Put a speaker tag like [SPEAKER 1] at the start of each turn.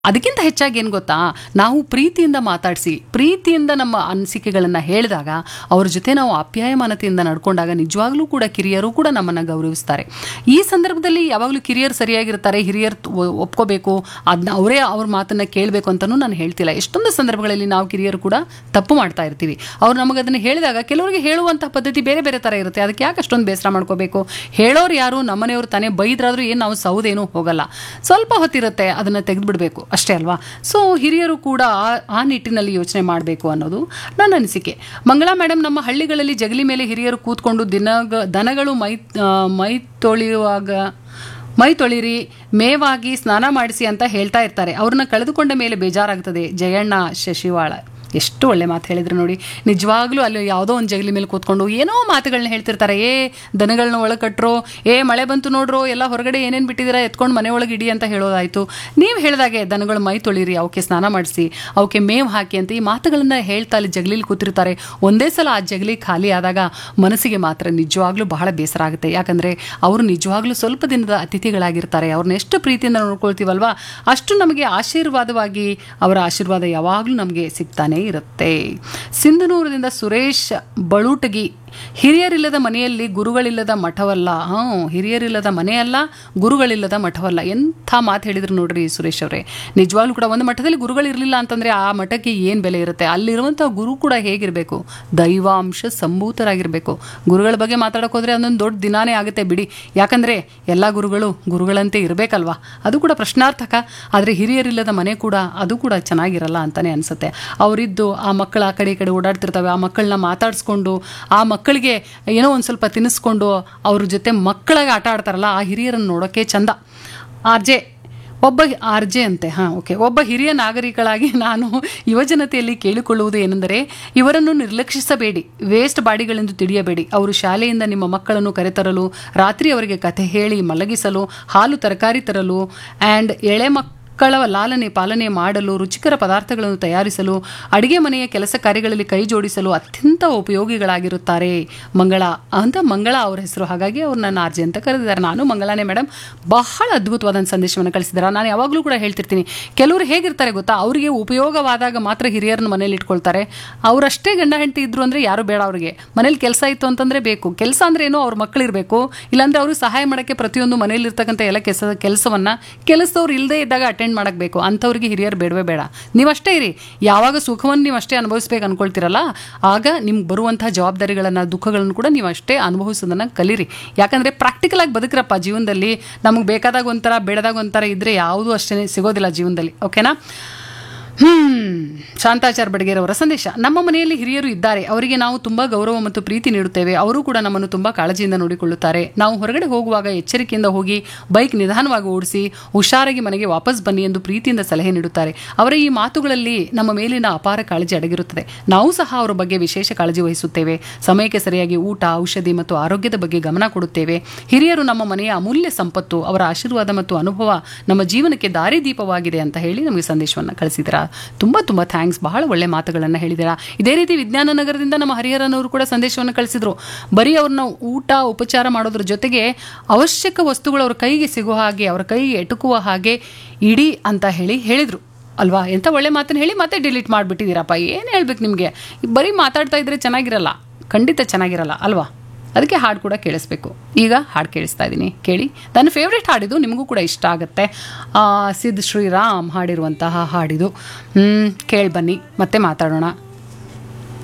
[SPEAKER 1] ಅದಕ್ಕಿಂತ ಹೆಚ್ಚಾಗಿ ಏನು ಗೊತ್ತಾ ನಾವು ಪ್ರೀತಿಯಿಂದ ಮಾತಾಡಿಸಿ ಪ್ರೀತಿಯಿಂದ ನಮ್ಮ ಅನಿಸಿಕೆಗಳನ್ನು ಹೇಳಿದಾಗ ಅವ್ರ ಜೊತೆ ನಾವು ಆಪ್ಯಾಯಮಾನತೆಯಿಂದ ನಡ್ಕೊಂಡಾಗ ನಿಜವಾಗ್ಲೂ ಕೂಡ ಕಿರಿಯರು ಕೂಡ ನಮ್ಮನ್ನು ಗೌರವಿಸ್ತಾರೆ ಈ ಸಂದರ್ಭದಲ್ಲಿ ಯಾವಾಗಲೂ ಕಿರಿಯರು ಸರಿಯಾಗಿರ್ತಾರೆ ಹಿರಿಯರು ತ- ಒಪ್ಕೋಬೇಕು ಅದನ್ನ ಅವರೇ ಅವ್ರ ಮಾತನ್ನು ಕೇಳಬೇಕು ಅಂತಲೂ ನಾನು ಹೇಳ್ತಿಲ್ಲ ಎಷ್ಟೊಂದು ಸಂದರ್ಭಗಳಲ್ಲಿ ನಾವು ಕಿರಿಯರು ಕೂಡ ತಪ್ಪು ಮಾಡ್ತಾ ಇರ್ತೀವಿ ಅವ್ರು ನಮಗೆ ಅದನ್ನು ಹೇಳಿದಾಗ ಕೆಲವರಿಗೆ ಹೇಳುವಂಥ ಪದ್ಧತಿ ಬೇರೆ ಬೇರೆ ಥರ ಇರುತ್ತೆ ಅದಕ್ಕೆ ಯಾಕೆ ಅಷ್ಟೊಂದು ಬೇಸರ ಮಾಡ್ಕೋಬೇಕು ಹೇಳೋರು ಯಾರು ನಮ್ಮನೆಯವರು ತಾನೇ ಬೈದ್ರಾದ್ರೂ ಏನು ನಾವು ಸೌದೇನೂ ಹೋಗಲ್ಲ ಸ್ವಲ್ಪ ಹೊತ್ತಿರುತ್ತೆ ಅದನ್ನು ತೆಗೆದುಬಿಡಬೇಕು ಅಷ್ಟೇ ಅಲ್ವಾ ಸೊ ಹಿರಿಯರು ಕೂಡ ಆ- ಆ ನಿಟ್ಟಿನಲ್ಲಿ ಯೋಚನೆ ಮಾಡಬೇಕು ಅನ್ನೋದು ನನ್ನ ಅನಿಸಿಕೆ ಮಂಗಳಾ ಮೇಡಮ್ ನಮ್ಮ ಹಳ್ಳಿಗಳಲ್ಲಿ ಜಗಲಿ ಮೇಲೆ ಹಿರಿಯರು ಕೂತ್ಕೊಂಡು ದಿನಗ ದನಗಳು ಮೈ ಆ, ಮೈ ತೊಳೆಯುವಾಗ ಮೈ ತೊಳಿರಿ ಮೇವಾಗಿ ಸ್ನಾನ ಮಾಡಿಸಿ ಅಂತ ಹೇಳ್ತಾ ಇರ್ತಾರೆ ಅವ್ರನ್ನ ಕಳೆದುಕೊಂಡ ಮೇಲೆ ಬೇಜಾರಾಗ್ತದೆ ಜಯಣ್ಣ ಶಶಿವಾಳ ಎಷ್ಟು ಒಳ್ಳೆ ಮಾತು ಹೇಳಿದ್ರು ನೋಡಿ ನಿಜವಾಗ್ಲೂ ಅಲ್ಲಿ ಯಾವುದೋ ಒಂದು ಜಗಲಿ ಮೇಲೆ ಕೂತ್ಕೊಂಡು ಏನೋ ಮಾತುಗಳನ್ನ ಹೇಳ್ತಿರ್ತಾರೆ ಏ ದನಗಳನ್ನ ಒಳಗೆ ಕಟ್ರೋ ಏ ಮಳೆ ಬಂತು ನೋಡ್ರೋ ಎಲ್ಲ ಹೊರಗಡೆ ಏನೇನು ಬಿಟ್ಟಿದ್ದೀರಾ ಎತ್ಕೊಂಡು ಮನೆ ಒಳಗೆ ಇಡಿ ಅಂತ ಹೇಳೋದಾಯ್ತು ನೀವು ಹೇಳಿದಾಗೆ ದನಗಳು ಮೈ ತೊಳಿರಿ ಅವಕ್ಕೆ ಸ್ನಾನ ಮಾಡಿಸಿ ಅವಕ್ಕೆ ಮೇವು ಹಾಕಿ ಅಂತ ಈ ಮಾತುಗಳನ್ನ ಹೇಳ್ತಾ ಅಲ್ಲಿ ಜಗಲಿಲಿ ಕೂತಿರ್ತಾರೆ ಒಂದೇ ಸಲ ಆ ಜಗಲಿ ಖಾಲಿ ಆದಾಗ ಮನಸ್ಸಿಗೆ ಮಾತ್ರ ನಿಜವಾಗ್ಲೂ ಬಹಳ ಬೇಸರ ಆಗುತ್ತೆ ಯಾಕಂದರೆ ಅವರು ನಿಜವಾಗ್ಲೂ ಸ್ವಲ್ಪ ದಿನದ ಅತಿಥಿಗಳಾಗಿರ್ತಾರೆ ಅವ್ರನ್ನ ಎಷ್ಟು ಪ್ರೀತಿಯಿಂದ ನೋಡ್ಕೊಳ್ತೀವಲ್ವಾ ಅಷ್ಟು ನಮಗೆ ಆಶೀರ್ವಾದವಾಗಿ ಅವರ ಆಶೀರ್ವಾದ ಯಾವಾಗಲೂ ನಮಗೆ ಸಿಗ್ತಾನೆ ಇರುತ್ತೆ ಸಿಂಧನೂರದಿಂದ ಸುರೇಶ್ ಬಳುಟಗಿ ಹಿರಿಯರಿಲ್ಲದ ಮನೆಯಲ್ಲಿ ಗುರುಗಳಿಲ್ಲದ ಮಠವಲ್ಲ ಹಾಂ ಹಿರಿಯರಿಲ್ಲದ ಮನೆಯಲ್ಲ ಗುರುಗಳಿಲ್ಲದ ಮಠವಲ್ಲ ಎಂಥ ಮಾತು ಹೇಳಿದ್ರು ನೋಡ್ರಿ ಸುರೇಶ್ ಅವರೇ ನಿಜವಾಗ್ಲೂ ಕೂಡ ಒಂದು ಮಠದಲ್ಲಿ ಗುರುಗಳಿರಲಿಲ್ಲ ಅಂತಂದರೆ ಆ ಮಠಕ್ಕೆ ಏನು ಬೆಲೆ ಇರುತ್ತೆ ಅಲ್ಲಿರುವಂಥ ಗುರು ಕೂಡ ಹೇಗಿರಬೇಕು ದೈವಾಂಶ ಸಂಭೂತರಾಗಿರಬೇಕು ಗುರುಗಳ ಬಗ್ಗೆ ಮಾತಾಡೋಕೆ ಹೋದರೆ ಅದೊಂದು ದೊಡ್ಡ ದಿನಾನೇ ಆಗುತ್ತೆ ಬಿಡಿ ಯಾಕಂದರೆ ಎಲ್ಲ ಗುರುಗಳು ಗುರುಗಳಂತೆ ಇರಬೇಕಲ್ವಾ ಅದು ಕೂಡ ಪ್ರಶ್ನಾರ್ಥಕ ಆದರೆ ಹಿರಿಯರಿಲ್ಲದ ಮನೆ ಕೂಡ ಅದು ಕೂಡ ಚೆನ್ನಾಗಿರಲ್ಲ ಅಂತಲೇ ಅನಿಸುತ್ತೆ ಅವರಿದ್ದು ಆ ಮಕ್ಕಳು ಆ ಕಡೆ ಈ ಕಡೆ ಓಡಾಡ್ತಿರ್ತವೆ ಆ ಮಕ್ಕಳನ್ನ ಮಾತಾಡಿಸ್ಕೊಂಡು ಆ ಮಕ್ಕಳಿಗೆ ಏನೋ ಒಂದು ಸ್ವಲ್ಪ ತಿನ್ನಿಸ್ಕೊಂಡು ಅವ್ರ ಜೊತೆ ಮಕ್ಕಳಾಗಿ ಆಟ ಆಡ್ತಾರಲ್ಲ ಆ ಹಿರಿಯರನ್ನು ನೋಡೋಕ್ಕೆ ಚಂದ ಆರ್ಜೆ ಒಬ್ಬ ಆರ್ಜೆ ಅಂತೆ ಹಾಂ ಓಕೆ ಒಬ್ಬ ಹಿರಿಯ ನಾಗರಿಕಳಾಗಿ ನಾನು ಯುವಜನತೆಯಲ್ಲಿ ಕೇಳಿಕೊಳ್ಳುವುದು ಏನೆಂದರೆ ಇವರನ್ನು ನಿರ್ಲಕ್ಷಿಸಬೇಡಿ ವೇಸ್ಟ್ ಬಾಡಿಗಳೆಂದು ತಿಳಿಯಬೇಡಿ ಅವರು ಶಾಲೆಯಿಂದ ನಿಮ್ಮ ಮಕ್ಕಳನ್ನು ಕರೆತರಲು ರಾತ್ರಿ ಅವರಿಗೆ ಕಥೆ ಹೇಳಿ ಮಲಗಿಸಲು ಹಾಲು ತರಕಾರಿ ತರಲು ಆ್ಯಂಡ್ ಎಳೆ ಮಕ್ಕಳ ಲಾಲನೆ ಪಾಲನೆ ಮಾಡಲು ರುಚಿಕರ ಪದಾರ್ಥಗಳನ್ನು ತಯಾರಿಸಲು ಅಡಿಗೆ ಮನೆಯ ಕೆಲಸ ಕಾರ್ಯಗಳಲ್ಲಿ ಕೈ ಜೋಡಿಸಲು ಅತ್ಯಂತ ಉಪಯೋಗಿಗಳಾಗಿರುತ್ತಾರೆ ಮಂಗಳ ಅಂತ ಮಂಗಳ ಅವ್ರ ಹೆಸರು ಹಾಗಾಗಿ ಅವ್ರು ನನ್ನ ಆರ್ಜೆ ಅಂತ ಕರೆದಿದ್ದಾರೆ ನಾನು ಮಂಗಳಾನೇ ಮೇಡಮ್ ಬಹಳ ಅದ್ಭುತವಾದ ಸಂದೇಶವನ್ನು ಕಳಿಸಿದ್ದಾರೆ ನಾನು ಯಾವಾಗಲೂ ಕೂಡ ಹೇಳ್ತಿರ್ತೀನಿ ಕೆಲವರು ಹೇಗಿರ್ತಾರೆ ಗೊತ್ತಾ ಅವರಿಗೆ ಉಪಯೋಗವಾದಾಗ ಮಾತ್ರ ಹಿರಿಯರನ್ನ ಮನೇಲಿ ಇಟ್ಕೊಳ್ತಾರೆ ಅವರಷ್ಟೇ ಗಂಡ ಹೆಂಡತಿ ಇದ್ರು ಅಂದರೆ ಯಾರು ಬೇಡ ಅವರಿಗೆ ಮನೇಲಿ ಕೆಲಸ ಇತ್ತು ಅಂತಂದರೆ ಬೇಕು ಕೆಲಸ ಅಂದ್ರೆ ಏನು ಅವ್ರ ಮಕ್ಕಳಿರಬೇಕು ಇಲ್ಲಾಂದ್ರೆ ಅವರು ಸಹಾಯ ಮಾಡೋಕ್ಕೆ ಪ್ರತಿಯೊಂದು ಮನೇಲಿ ಇರ್ತಕ್ಕಂಥ ಎಲ್ಲ ಕೆಲಸ ಕೆಲಸವನ್ನು ಕೆಲಸದವ್ರು ಇಲ್ಲದೆ ಇದ್ದಾಗ ಅಟೆಂಡ್ ಮಾಡಕ್ಕೆ ಬೇಕು ಅಂಥವ್ರಿಗೆ ಹಿರಿಯರು ಬೇಡವೇ ಬೇಡ ನೀವಷ್ಟೇ ಇರಿ ಯಾವಾಗ ಸುಖವನ್ನು ನೀವು ಅಷ್ಟೇ ಅನುಭವಿಸ್ಬೇಕು ಅನ್ಕೊಳ್ತೀರಲ್ಲ ಆಗ ನಿಮ್ಗೆ ಬರುವಂತಹ ಜವಾಬ್ದಾರಿಗಳನ್ನು ದುಃಖಗಳನ್ನು ಕೂಡ ನೀವು ಅಷ್ಟೇ ಅನುಭವಿಸೋದನ್ನು ಕಲೀರಿ ಯಾಕಂದರೆ ಪ್ರಾಕ್ಟಿಕಲ್ ಆಗಿ ಬದುಕ್ರಪ್ಪ ಜೀವನದಲ್ಲಿ ನಮಗೆ ಬೇಕಾದಾಗ ಒಂಥರ ಬೇಡದಾಗ ಒಂಥರ ಇದ್ದರೆ ಯಾವುದೂ ಅಷ್ಟೇ ಸಿಗೋದಿಲ್ಲ ಜೀವನದಲ್ಲಿ ಓಕೆನಾ ಹ್ಮ್ ಶಾಂತಾಚಾರ್ ಬಡಗೇರವರ ಸಂದೇಶ ನಮ್ಮ ಮನೆಯಲ್ಲಿ ಹಿರಿಯರು ಇದ್ದಾರೆ ಅವರಿಗೆ ನಾವು ತುಂಬಾ ಗೌರವ ಮತ್ತು ಪ್ರೀತಿ ನೀಡುತ್ತೇವೆ ಅವರು ಕೂಡ ನಮ್ಮನ್ನು ತುಂಬಾ ಕಾಳಜಿಯಿಂದ ನೋಡಿಕೊಳ್ಳುತ್ತಾರೆ ನಾವು ಹೊರಗಡೆ ಹೋಗುವಾಗ ಎಚ್ಚರಿಕೆಯಿಂದ ಹೋಗಿ ಬೈಕ್ ನಿಧಾನವಾಗಿ ಓಡಿಸಿ ಹುಷಾರಾಗಿ ಮನೆಗೆ ವಾಪಸ್ ಬನ್ನಿ ಎಂದು ಪ್ರೀತಿಯಿಂದ ಸಲಹೆ ನೀಡುತ್ತಾರೆ ಅವರ ಈ ಮಾತುಗಳಲ್ಲಿ ನಮ್ಮ ಮೇಲಿನ ಅಪಾರ ಕಾಳಜಿ ಅಡಗಿರುತ್ತದೆ ನಾವು ಸಹ ಅವರ ಬಗ್ಗೆ ವಿಶೇಷ ಕಾಳಜಿ ವಹಿಸುತ್ತೇವೆ ಸಮಯಕ್ಕೆ ಸರಿಯಾಗಿ ಊಟ ಔಷಧಿ ಮತ್ತು ಆರೋಗ್ಯದ ಬಗ್ಗೆ ಗಮನ ಕೊಡುತ್ತೇವೆ ಹಿರಿಯರು ನಮ್ಮ ಮನೆಯ ಅಮೂಲ್ಯ ಸಂಪತ್ತು ಅವರ ಆಶೀರ್ವಾದ ಮತ್ತು ಅನುಭವ ನಮ್ಮ ಜೀವನಕ್ಕೆ ದಾರಿದೀಪವಾಗಿದೆ ಅಂತ ಹೇಳಿ ನಮಗೆ ಸಂದೇಶವನ್ನು ಕಳಿಸಿದ್ದೀರಾ ತುಂಬ ತುಂಬ ಥ್ಯಾಂಕ್ಸ್ ಬಹಳ ಒಳ್ಳೆ ಮಾತುಗಳನ್ನು ಹೇಳಿದ್ದೀರಾ ಇದೇ ರೀತಿ ವಿಜ್ಞಾನ ನಗರದಿಂದ ನಮ್ಮ ಹರಿಹರನವರು ಕೂಡ ಸಂದೇಶವನ್ನು ಕಳಿಸಿದ್ರು ಬರೀ ಅವ್ರನ್ನ ಊಟ ಉಪಚಾರ ಮಾಡೋದ್ರ ಜೊತೆಗೆ ಅವಶ್ಯಕ ವಸ್ತುಗಳು ಅವ್ರ ಕೈಗೆ ಸಿಗೋ ಹಾಗೆ ಅವರ ಕೈಗೆ ಎಟುಕುವ ಹಾಗೆ ಇಡಿ ಅಂತ ಹೇಳಿ ಹೇಳಿದರು ಅಲ್ವಾ ಎಂಥ ಒಳ್ಳೆ ಮಾತನ್ನು ಹೇಳಿ ಮತ್ತೆ ಡಿಲೀಟ್ ಮಾಡಿಬಿಟ್ಟಿದ್ದೀರಪ್ಪ ಏನು ಹೇಳ್ಬೇಕು ನಿಮಗೆ ಬರೀ ಮಾತಾಡ್ತಾ ಇದ್ರೆ ಚೆನ್ನಾಗಿರಲ್ಲ ಖಂಡಿತ ಚೆನ್ನಾಗಿರಲ್ಲ ಅಲ್ವಾ ಅದಕ್ಕೆ ಹಾಡು ಕೂಡ ಕೇಳಿಸ್ಬೇಕು ಈಗ ಹಾಡು ಕೇಳಿಸ್ತಾ ಇದ್ದೀನಿ ಕೇಳಿ ನನ್ನ ಫೇವ್ರೆಟ್ ಹಾಡಿದು ನಿಮಗೂ ಕೂಡ ಇಷ್ಟ ಆಗುತ್ತೆ ಆ, ಸಿದ್ ಶ್ರೀರಾಮ್ ಹಾಡಿರುವಂತಹ ಹಾಡಿದು ಕೇಳಿ ಬನ್ನಿ ಮತ್ತೆ ಮಾತಾಡೋಣ